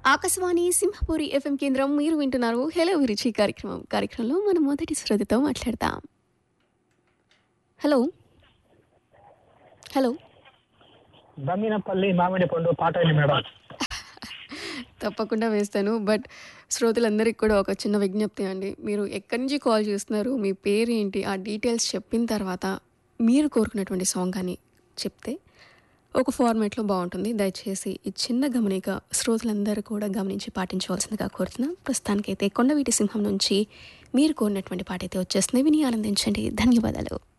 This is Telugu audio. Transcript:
ఆకాశవాణి సింహపూరి ఎఫ్ఎం కేంద్రం మీరు వింటున్నారు హలో విరిచి కార్యక్రమం కార్యక్రమంలో మనం మొదటి శ్రద్ధతో మాట్లాడతాం హలో హలో దమ్మినపల్లి మామిడి పండు పాట ఏంటి మేడం తప్పకుండా వేస్తాను బట్ శ్రోతలందరికీ కూడా ఒక చిన్న విజ్ఞప్తి అండి మీరు ఎక్కడి నుంచి కాల్ చేస్తున్నారు మీ పేరు ఏంటి ఆ డీటెయిల్స్ చెప్పిన తర్వాత మీరు కోరుకున్నటువంటి సాంగ్ అని చెప్తే ఒక ఫార్మాట్లో బాగుంటుంది దయచేసి ఈ చిన్న గమనిక శ్రోతలందరూ కూడా గమనించి పాటించవలసిందిగా కోరుతున్నాం ప్రస్తుతానికైతే కొండవీటి సింహం నుంచి మీరు కోరినటువంటి పాట అయితే వచ్చేస్తుంది విని ఆనందించండి ధన్యవాదాలు